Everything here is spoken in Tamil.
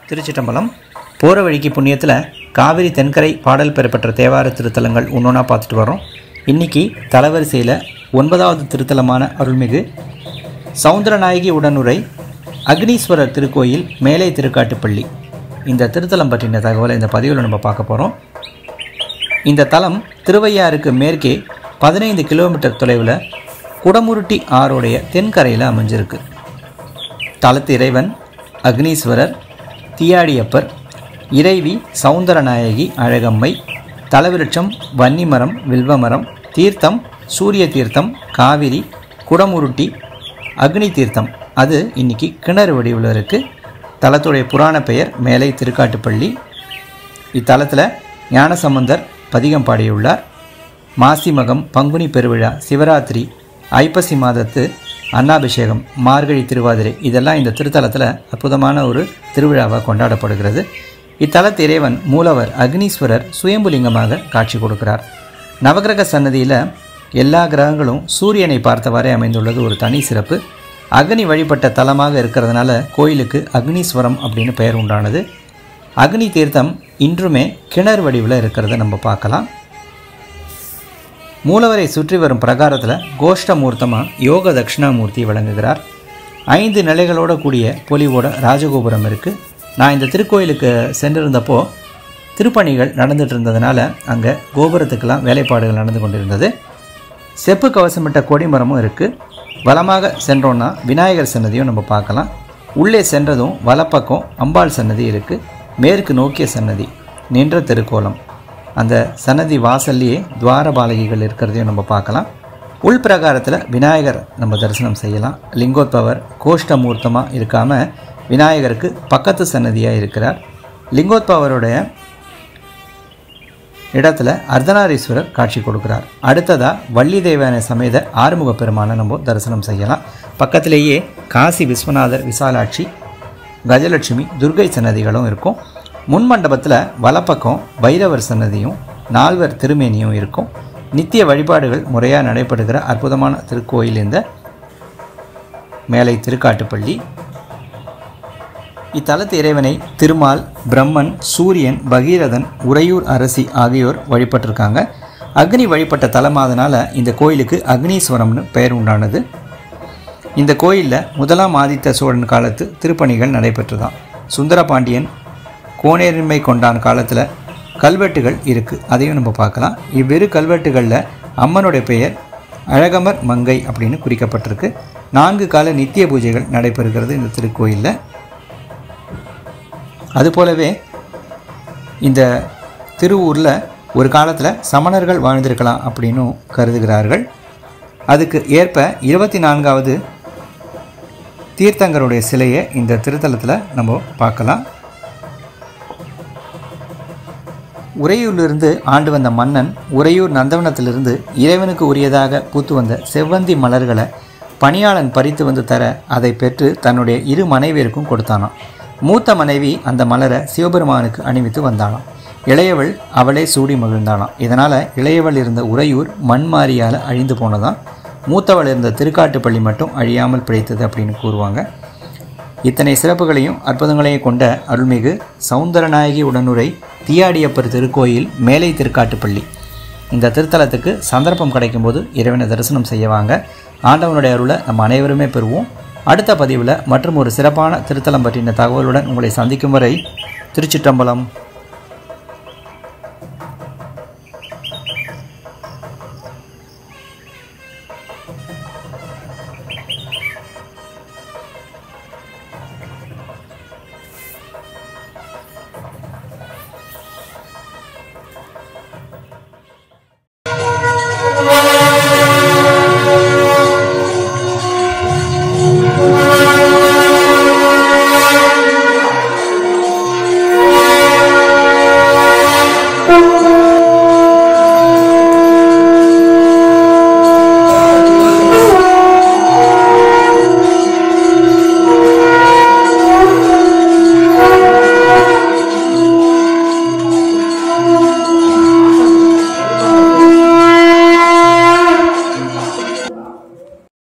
திருச்சிட்டம்பலம் போகிற வழிக்கு புண்ணியத்தில் காவிரி தென்கரை பாடல் பெறப்பட்ட தேவார திருத்தலங்கள் ஒன்றொன்னா பார்த்துட்டு வரோம் இன்னைக்கு தலவரிசையில் ஒன்பதாவது திருத்தலமான அருள்மிகு சவுந்தரநாயகி உடனுரை அக்னீஸ்வரர் திருக்கோயில் மேலை திருக்காட்டுப்பள்ளி இந்த திருத்தலம் பற்றின தகவலை இந்த பதிவில் நம்ம பார்க்க போகிறோம் இந்த தலம் திருவையாறுக்கு மேற்கே பதினைந்து கிலோமீட்டர் தொலைவில் குடமுருட்டி ஆறுடைய தென்கரையில் அமைஞ்சிருக்கு தலத்து இறைவன் அக்னீஸ்வரர் தீயாடியப்பர் இறைவி சவுந்தரநாயகி அழகம்மை தலவிருட்சம் வன்னிமரம் வில்வமரம் தீர்த்தம் சூரிய தீர்த்தம் காவிரி குடமுருட்டி அக்னி தீர்த்தம் அது இன்னைக்கு கிணறு வடிவில் இருக்குது தலத்துடைய புராண பெயர் மேலை திருக்காட்டுப்பள்ளி இத்தலத்தில் ஞானசம்பந்தர் பதிகம் பாடியுள்ளார் மாசி மகம் பங்குனி பெருவிழா சிவராத்திரி ஐப்பசி மாதத்து அன்னாபிஷேகம் மார்கழி திருவாதிரை இதெல்லாம் இந்த திருத்தலத்தில் அற்புதமான ஒரு திருவிழாவாக கொண்டாடப்படுகிறது இத்தலத்து இறைவன் மூலவர் அக்னீஸ்வரர் சுயம்புலிங்கமாக காட்சி கொடுக்கிறார் நவகிரக சன்னதியில் எல்லா கிரகங்களும் சூரியனை பார்த்தவாறே அமைந்துள்ளது ஒரு தனி சிறப்பு அக்னி வழிபட்ட தலமாக இருக்கிறதுனால கோயிலுக்கு அக்னீஸ்வரம் அப்படின்னு பெயர் உண்டானது அக்னி தீர்த்தம் இன்றுமே கிணறு வடிவில் இருக்கிறத நம்ம பார்க்கலாம் மூலவரை சுற்றி வரும் பிரகாரத்தில் கோஷ்டமூர்த்தமாக யோக தட்சிணாமூர்த்தி விளங்குகிறார் ஐந்து நிலைகளோட கூடிய பொலிவோட ராஜகோபுரம் இருக்குது நான் இந்த திருக்கோயிலுக்கு சென்றிருந்தப்போ திருப்பணிகள் நடந்துட்டு இருந்ததுனால அங்கே கோபுரத்துக்கெல்லாம் வேலைப்பாடுகள் நடந்து கொண்டிருந்தது செப்பு கவசமிட்ட கொடிமரமும் இருக்குது வலமாக சென்றோன்னா விநாயகர் சன்னதியும் நம்ம பார்க்கலாம் உள்ளே சென்றதும் வலப்பக்கம் அம்பாள் சன்னதி இருக்குது மேற்கு நோக்கிய சன்னதி நின்ற திருக்கோலம் அந்த சன்னதி வாசல்லையே துவாரபாலகிகள் இருக்கிறதையும் நம்ம பார்க்கலாம் உள் பிரகாரத்தில் விநாயகர் நம்ம தரிசனம் செய்யலாம் லிங்கோத்பவர் கோஷ்டமூர்த்தமாக இருக்காமல் விநாயகருக்கு பக்கத்து சன்னதியாக இருக்கிறார் லிங்கோத்பவருடைய இடத்துல அர்த்தநாரீஸ்வரர் காட்சி கொடுக்கிறார் அடுத்ததாக வள்ளி தேவான சமேத ஆறுமுக பெருமானை நம்ம தரிசனம் செய்யலாம் பக்கத்திலேயே காசி விஸ்வநாதர் விசாலாட்சி கஜலட்சுமி துர்கை சன்னதிகளும் இருக்கும் முன் மண்டபத்தில் வலப்பக்கம் பைரவர் சன்னதியும் நால்வர் திருமேனியும் இருக்கும் நித்திய வழிபாடுகள் முறையாக நடைபெறுகிற அற்புதமான திருக்கோயில் இந்த மேலை திருக்காட்டுப்பள்ளி இத்தலத்து இறைவனை திருமால் பிரம்மன் சூரியன் பகீரதன் உறையூர் அரசி ஆகியோர் வழிபட்டிருக்காங்க அக்னி வழிபட்ட தலமாதனால இந்த கோயிலுக்கு அக்னீஸ்வரம்னு பெயர் உண்டானது இந்த கோயிலில் முதலாம் ஆதித்த சோழன் காலத்து திருப்பணிகள் நடைபெற்றுதான் சுந்தரபாண்டியன் கோனேரின்மை கொண்டான் காலத்தில் கல்வெட்டுகள் இருக்குது அதையும் நம்ம பார்க்கலாம் இவ்விரு கல்வெட்டுகளில் அம்மனுடைய பெயர் அழகமர் மங்கை அப்படின்னு குறிக்கப்பட்டிருக்கு நான்கு கால நித்திய பூஜைகள் நடைபெறுகிறது இந்த திருக்கோயிலில் அதுபோலவே இந்த திருவூரில் ஒரு காலத்தில் சமணர்கள் வாழ்ந்திருக்கலாம் அப்படின்னும் கருதுகிறார்கள் அதுக்கு ஏற்ப இருபத்தி நான்காவது தீர்த்தங்கருடைய சிலையை இந்த திருத்தலத்தில் நம்ம பார்க்கலாம் உறையூரிலிருந்து ஆண்டு வந்த மன்னன் உறையூர் நந்தவனத்திலிருந்து இறைவனுக்கு உரியதாக பூத்து வந்த செவ்வந்தி மலர்களை பணியாளன் பறித்து வந்து தர அதை பெற்று தன்னுடைய இரு மனைவியருக்கும் கொடுத்தானாம் மூத்த மனைவி அந்த மலரை சிவபெருமானுக்கு அணிவித்து வந்தானாம் இளையவள் அவளே சூடி மகிழ்ந்தானாம் இதனால் இளையவள் இருந்த உறையூர் மண்மாரியால் அழிந்து போனதாம் மூத்தவள் இருந்த திருக்காட்டுப்பள்ளி மட்டும் அழியாமல் பிழைத்தது அப்படின்னு கூறுவாங்க இத்தனை சிறப்புகளையும் அற்புதங்களையும் கொண்ட அருள்மிகு சவுந்தரநாயகி உடனுரை தீயாடியப்பர் திருக்கோயில் மேலை திருக்காட்டுப்பள்ளி இந்த திருத்தலத்துக்கு சந்தர்ப்பம் கிடைக்கும்போது இறைவனை தரிசனம் செய்யவாங்க ஆண்டவனுடைய அருளை நம்ம அனைவருமே பெறுவோம் அடுத்த பதிவில் மற்றும் ஒரு சிறப்பான திருத்தலம் பற்றின தகவலுடன் உங்களை சந்திக்கும் வரை திருச்சிற்றம்பலம்